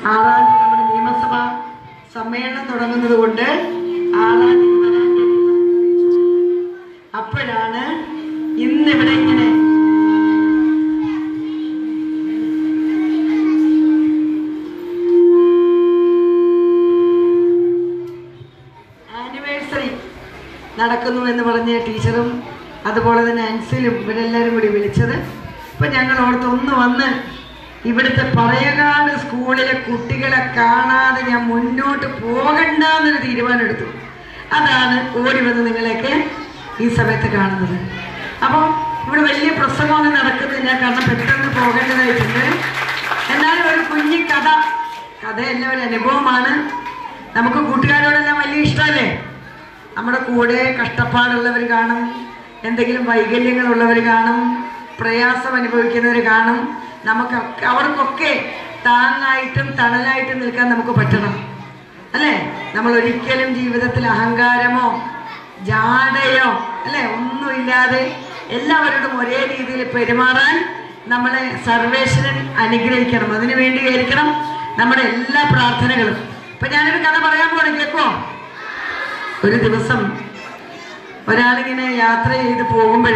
ആറാം തീയതി നമ്മുടെ നിയമസഭ സമ്മേളനം തുടങ്ങുന്നത് കൊണ്ട് ആറാം തീയതി വരാൻ വേണ്ടി സംബന്ധിച്ചു. അപ്പോഴാണ് ഇന്നിവിടെ ഇങ്ങനെ ആനിവേഴ്സറി നടക്കുന്നു എന്ന് പറഞ്ഞ് ടീച്ചറും അതുപോലെ തന്നെ അൻസിലും ഇവരെല്ലാവരും കൂടി വിളിച്ചത് ഇപ്പം ഞങ്ങൾ ഓർത്ത് ഒന്ന് വന്ന് ഇവിടുത്തെ പറയകാട് സ്കൂളിലെ കുട്ടികളെ കാണാതെ ഞാൻ മുന്നോട്ട് പോകണ്ട എന്നൊരു തീരുമാനം എടുത്തു അതാണ് ഓടി വന്ന് നിങ്ങളെയൊക്കെ ഈ സമയത്ത് കാണുന്നത് അപ്പോൾ ഇവിടെ വലിയ പ്രസംഗമൊന്നും നടക്കുന്നില്ല കാരണം പെട്ടെന്ന് പോകേണ്ടതായിട്ടുണ്ട് എന്നാലും ഒരു കുഞ്ഞി കഥ കഥയല്ല ഒരു അനുഭവമാണ് നമുക്ക് കൂട്ടുകാരോടെല്ലാം വലിയ ഇഷ്ടമല്ലേ നമ്മുടെ കൂടെ കഷ്ടപ്പാടുള്ളവർ കാണും എന്തെങ്കിലും വൈകല്യങ്ങളുള്ളവർ കാണും പ്രയാസം അനുഭവിക്കുന്നവർ കാണും നമുക്ക് അവർക്കൊക്കെ താങ്ങായിട്ടും തണലായിട്ടും നിൽക്കാൻ നമുക്ക് പറ്റണം അല്ലേ നമ്മൾ ഒരിക്കലും ജീവിതത്തിൽ അഹങ്കാരമോ ജാടയോ അല്ലേ ഒന്നുമില്ലാതെ എല്ലാവരോടും ഒരേ രീതിയിൽ പെരുമാറാൻ നമ്മളെ സർവേശ്വരൻ അനുഗ്രഹിക്കണം അതിനു വേണ്ടി ആയിരിക്കണം നമ്മുടെ എല്ലാ പ്രാർത്ഥനകളും ഇപ്പൊ ഞാനൊരു കഥ പറയാൻ പോണേ കേൾക്കുമോ ഒരു ദിവസം ഒരാളിങ്ങനെ യാത്ര ചെയ്ത് പോകുമ്പോൾ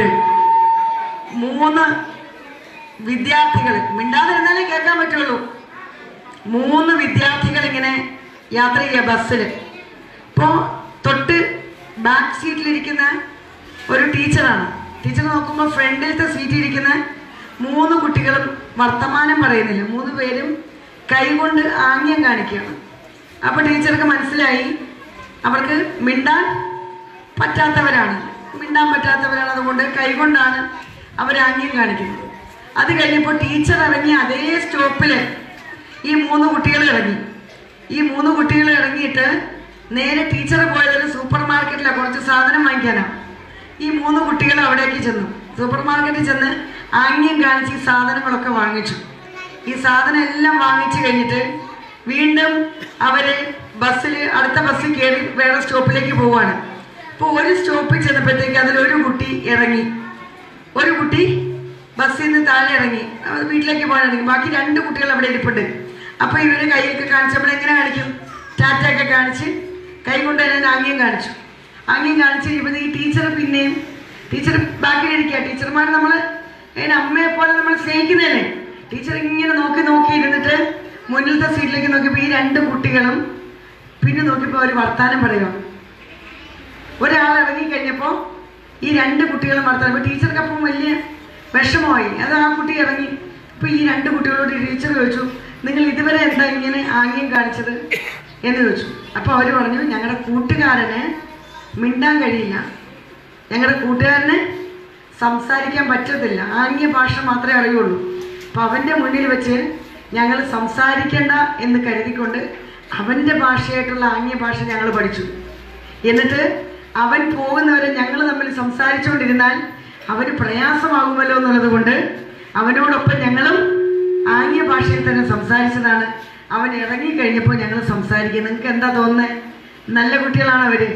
മൂന്ന് വിദ്യാർത്ഥികൾ മിണ്ടാതിരുന്നാലേ കേൾക്കാൻ പറ്റുള്ളൂ മൂന്ന് വിദ്യാർത്ഥികൾ ഇങ്ങനെ യാത്ര ചെയ്യുക ബസ്സിൽ അപ്പോൾ തൊട്ട് ബാക്ക് സീറ്റിലിരിക്കുന്ന ഒരു ടീച്ചറാണ് ടീച്ചർ നോക്കുമ്പോൾ ഫ്രണ്ടിലത്തെ സീറ്റിൽ ഇരിക്കുന്ന മൂന്ന് കുട്ടികളും വർത്തമാനം പറയുന്നില്ല മൂന്ന് പേരും കൈകൊണ്ട് ആംഗ്യം കാണിക്കുകയാണ് അപ്പോൾ ടീച്ചർക്ക് മനസ്സിലായി അവർക്ക് മിണ്ടാൻ പറ്റാത്തവരാണ് മിണ്ടാൻ പറ്റാത്തവരാണ് അതുകൊണ്ട് കൈകൊണ്ടാണ് അവർ ആംഗ്യം കാണിക്കുന്നത് അത് കഴിഞ്ഞപ്പോൾ ടീച്ചർ ഇറങ്ങി അതേ സ്റ്റോപ്പിൽ ഈ മൂന്ന് കുട്ടികൾ ഇറങ്ങി ഈ മൂന്ന് കുട്ടികൾ ഇറങ്ങിയിട്ട് നേരെ ടീച്ചർ പോയതിൽ സൂപ്പർ മാർക്കറ്റിലാണ് കുറച്ച് സാധനം വാങ്ങിക്കാനാണ് ഈ മൂന്ന് കുട്ടികൾ അവിടേക്ക് ചെന്നു സൂപ്പർ മാർക്കറ്റിൽ ചെന്ന് ആംഗ്യം കാണിച്ച് ഈ സാധനങ്ങളൊക്കെ വാങ്ങിച്ചു ഈ സാധനം എല്ലാം വാങ്ങിച്ചു കഴിഞ്ഞിട്ട് വീണ്ടും അവര് ബസ്സിൽ അടുത്ത ബസ്സിൽ കയറി വേറെ സ്റ്റോപ്പിലേക്ക് പോവാണ് അപ്പോൾ ഒരു സ്റ്റോപ്പിൽ ചെന്നപ്പോഴത്തേക്ക് അതിലൊരു കുട്ടി ഇറങ്ങി ഒരു കുട്ടി ബസ്സിൽ നിന്ന് താഴെ ഇറങ്ങി അത് വീട്ടിലേക്ക് പോകാൻ ഇറങ്ങി ബാക്കി രണ്ട് കുട്ടികൾ അവിടെ ഇരിപ്പുണ്ട് അപ്പോൾ ഇവര് കൈയൊക്കെ കാണിച്ചപ്പോൾ എങ്ങനെ കാണിക്കും ടാറ്റയൊക്കെ കാണിച്ച് കൈ കൊണ്ട് തന്നെ ആംഗ്യം കാണിച്ചു ആംഗ്യം കാണിച്ച് ഇപ്പം ഈ ടീച്ചർ പിന്നെയും ടീച്ചർ ബാക്കിലിരിക്കുക ടീച്ചർമാർ നമ്മൾ അതിന് അമ്മയെ പോലെ നമ്മൾ സ്നേഹിക്കുന്നതല്ലേ ടീച്ചർ ഇങ്ങനെ നോക്കി നോക്കി ഇരുന്നിട്ട് മുന്നിലത്തെ സീറ്റിലേക്ക് നോക്കിയപ്പോൾ ഈ രണ്ട് കുട്ടികളും പിന്നെ നോക്കിയപ്പോൾ അവർ വർത്താനം പറയുക ഒരാൾ ഇറങ്ങിക്കഴിഞ്ഞപ്പോൾ ഈ രണ്ട് കുട്ടികളും വർത്താനം അപ്പോൾ ടീച്ചർക്ക് അപ്പം വലിയ വിഷമമായി അത് ആ കുട്ടി ഇറങ്ങി അപ്പോൾ ഈ രണ്ട് കുട്ടികളോട് ടീച്ചർ ചോദിച്ചു നിങ്ങൾ ഇതുവരെ എന്താ ഇങ്ങനെ ആംഗ്യം കാണിച്ചത് എന്ന് ചോദിച്ചു അപ്പോൾ അവർ പറഞ്ഞു ഞങ്ങളുടെ കൂട്ടുകാരന് മിണ്ടാൻ കഴിയില്ല ഞങ്ങളുടെ കൂട്ടുകാരന് സംസാരിക്കാൻ പറ്റത്തില്ല ആംഗ്യ ഭാഷ മാത്രമേ അറിയുള്ളൂ അപ്പം അവൻ്റെ മുന്നിൽ വെച്ച് ഞങ്ങൾ സംസാരിക്കേണ്ട എന്ന് കരുതിക്കൊണ്ട് അവൻ്റെ ഭാഷയായിട്ടുള്ള ആംഗ്യ ഭാഷ ഞങ്ങൾ പഠിച്ചു എന്നിട്ട് അവൻ പോകുന്നവരെ ഞങ്ങൾ തമ്മിൽ സംസാരിച്ചുകൊണ്ടിരുന്നാൽ അവന് പ്രയാസമാകുമല്ലോ എന്നുള്ളത് കൊണ്ട് അവനോടൊപ്പം ഞങ്ങളും ആംഗ്യ ഭാഷയിൽ തന്നെ സംസാരിച്ചതാണ് അവൻ ഇറങ്ങിക്കഴിഞ്ഞപ്പോൾ ഞങ്ങൾ സംസാരിക്കുക നിങ്ങൾക്ക് എന്താ തോന്നുന്നത് നല്ല കുട്ടികളാണ് അവര്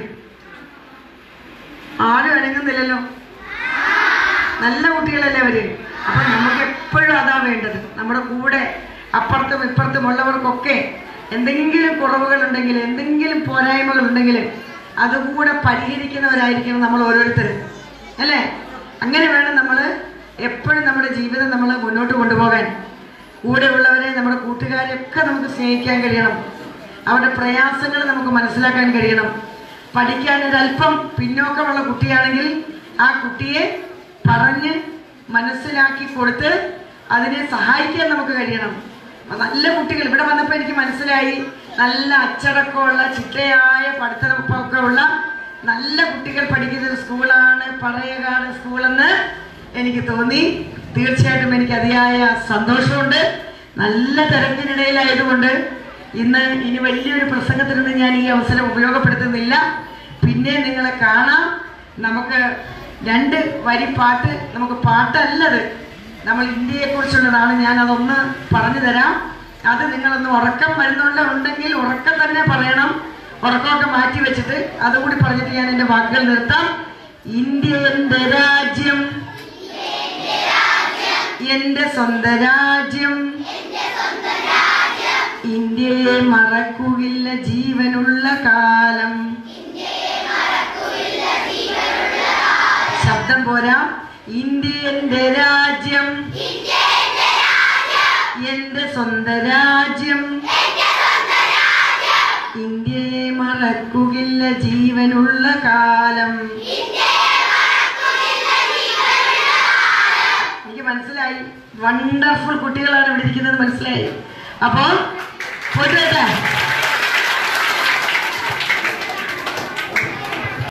ആരും അനങ്ങുന്നില്ലല്ലോ നല്ല കുട്ടികളല്ലേ അവര് അപ്പൊ നമുക്ക് എപ്പോഴും അതാ വേണ്ടത് നമ്മുടെ കൂടെ അപ്പുറത്തും ഇപ്പുറത്തും ഉള്ളവർക്കൊക്കെ എന്തെങ്കിലും കുറവുകൾ ഉണ്ടെങ്കിൽ എന്തെങ്കിലും പോരായ്മകൾ ഉണ്ടെങ്കിൽ അതുകൂടെ പരിഹരിക്കുന്നവരായിരിക്കണം നമ്മൾ ഓരോരുത്തരും അല്ലേ അങ്ങനെ വേണം നമ്മൾ എപ്പോഴും നമ്മുടെ ജീവിതം നമ്മൾ മുന്നോട്ട് കൊണ്ടുപോകാൻ കൂടെ ഉള്ളവരെ നമ്മുടെ കൂട്ടുകാരെ ഒക്കെ നമുക്ക് സ്നേഹിക്കാൻ കഴിയണം അവരുടെ പ്രയാസങ്ങൾ നമുക്ക് മനസ്സിലാക്കാൻ കഴിയണം പഠിക്കാൻ ഒരല്പം പിന്നോക്കമുള്ള കുട്ടിയാണെങ്കിൽ ആ കുട്ടിയെ പറഞ്ഞ് മനസ്സിലാക്കി കൊടുത്ത് അതിനെ സഹായിക്കാൻ നമുക്ക് കഴിയണം അപ്പൊ നല്ല കുട്ടികൾ ഇവിടെ വന്നപ്പോൾ എനിക്ക് മനസ്സിലായി നല്ല അച്ചടക്കമുള്ള ചിട്ടയായ പഠിത്തമൊക്കെ ഉള്ള നല്ല കുട്ടികൾ പഠിക്കുന്ന ഒരു സ്കൂളാണ് പറയകാട് സ്കൂളെന്ന് എനിക്ക് തോന്നി തീർച്ചയായിട്ടും എനിക്ക് അതിയായ സന്തോഷമുണ്ട് നല്ല തിരക്കിനിടയിലായതുകൊണ്ട് ഇന്ന് ഇനി വലിയൊരു പ്രസംഗത്തിനൊന്നും ഞാൻ ഈ അവസരം ഉപയോഗപ്പെടുത്തുന്നില്ല പിന്നെ നിങ്ങളെ കാണാം നമുക്ക് രണ്ട് വരി പാട്ട് നമുക്ക് പാട്ടല്ലത് നമ്മൾ ഇന്ത്യയെക്കുറിച്ചുള്ളതാണ് ഞാൻ അതൊന്ന് പറഞ്ഞു തരാം അത് നിങ്ങളൊന്ന് ഉറക്കം വരുന്നുണ്ട് ഉണ്ടെങ്കിൽ ഉറക്കം തന്നെ പറയണം ഉറക്കമൊക്കെ മാറ്റി വെച്ചിട്ട് അതുകൂടി പറഞ്ഞിട്ട് ഞാൻ എൻ്റെ വാക്കുകൾ നിർത്താം ഇന്ത്യ എൻ്റെ രാജ്യം എൻ്റെ സ്വന്തം രാജ്യം ഇന്ത്യയെ മറക്കുകയില്ല ജീവനുള്ള കാലം ശബ്ദം പോരാ ഇന്ത്യ എന്റെ രാജ്യം എന്റെ സ്വന്തം രാജ്യം ഇന്ത്യയെ മറക്കുകയില്ല ജീവനുള്ള കാലം എനിക്ക് മനസ്സിലായി വണ്ടർഫുൾ കുട്ടികളാണ് ഇവിടെ ഇരിക്കുന്നത് മനസ്സിലായി അപ്പോൾ പോയിട്ട് വരട്ടെ